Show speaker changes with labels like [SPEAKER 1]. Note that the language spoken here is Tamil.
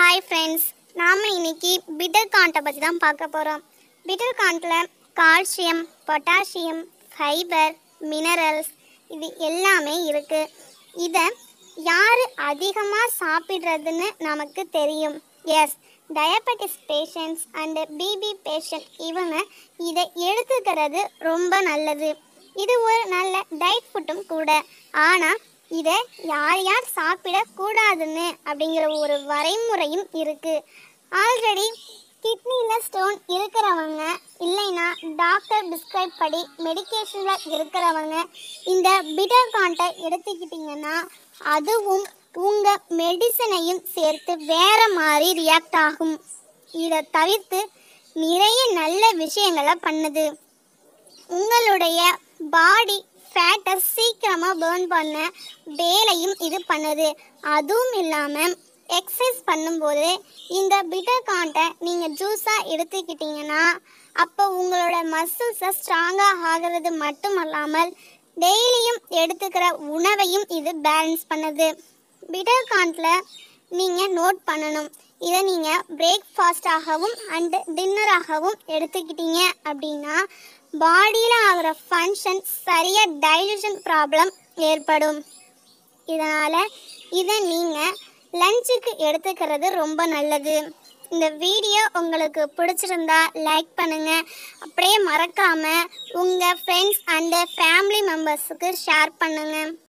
[SPEAKER 1] ஹாய் ஃப்ரெண்ட்ஸ் நாம் இன்னைக்கு பிட்டர் காண்ட்டை பற்றி தான் பார்க்க போகிறோம் பிட்டர் காண்ட்டில் கால்சியம் பொட்டாசியம் ஃபைபர் மினரல்ஸ் இது எல்லாமே இருக்குது இதை யார் அதிகமாக சாப்பிட்றதுன்னு நமக்கு தெரியும் yes diabetes patients and BP patient இவங்க இதை எடுத்துக்கிறது ரொம்ப நல்லது இது ஒரு நல்ல டயட் ஃபுட்டும் கூட ஆனால் இதை யார் யார் சாப்பிடக்கூடாதுன்னு அப்படிங்கிற ஒரு வரைமுறையும் இருக்குது ஆல்ரெடி கிட்னியில் ஸ்டோன் இருக்கிறவங்க இல்லைன்னா டாக்டர் பிஸ்கிரைப் படி மெடிக்கேஷனில் இருக்கிறவங்க இந்த பிட்டர் காண்ட்டை எடுத்துக்கிட்டிங்கன்னா அதுவும் உங்கள் மெடிசனையும் சேர்த்து வேற மாதிரி ரியாக்ட் ஆகும் இதை தவிர்த்து நிறைய நல்ல விஷயங்களை பண்ணுது உங்களுடைய பாடி ஃபேட்டை சீக்கிரமாக பேர்ன் பண்ண வேலையும் இது பண்ணுது அதுவும் இல்லாமல் எக்ஸசைஸ் பண்ணும்போது இந்த பிட்டர் காண்ட்டை நீங்கள் ஜூஸாக எடுத்துக்கிட்டிங்கன்னா அப்போ உங்களோட மசில்ஸை ஸ்ட்ராங்காக ஆகிறது மட்டுமல்லாமல் டெய்லியும் எடுத்துக்கிற உணவையும் இது பேலன்ஸ் பண்ணுது பிட்டர் காண்ட்டில் நீங்கள் நோட் பண்ணணும் இதை நீங்கள் பிரேக்ஃபாஸ்டாகவும் அண்டு டின்னராகவும் எடுத்துக்கிட்டீங்க அப்படின்னா பாடியில் ஆகிற ஃபங்க்ஷன் சரியாக டைஜஷன் ப்ராப்ளம் ஏற்படும் இதனால் இதை நீங்கள் லஞ்சுக்கு எடுத்துக்கிறது ரொம்ப நல்லது இந்த வீடியோ உங்களுக்கு பிடிச்சிருந்தா லைக் பண்ணுங்கள் அப்படியே மறக்காமல் உங்கள் ஃப்ரெண்ட்ஸ் அண்டு ஃபேமிலி மெம்பர்ஸுக்கு ஷேர் பண்ணுங்கள்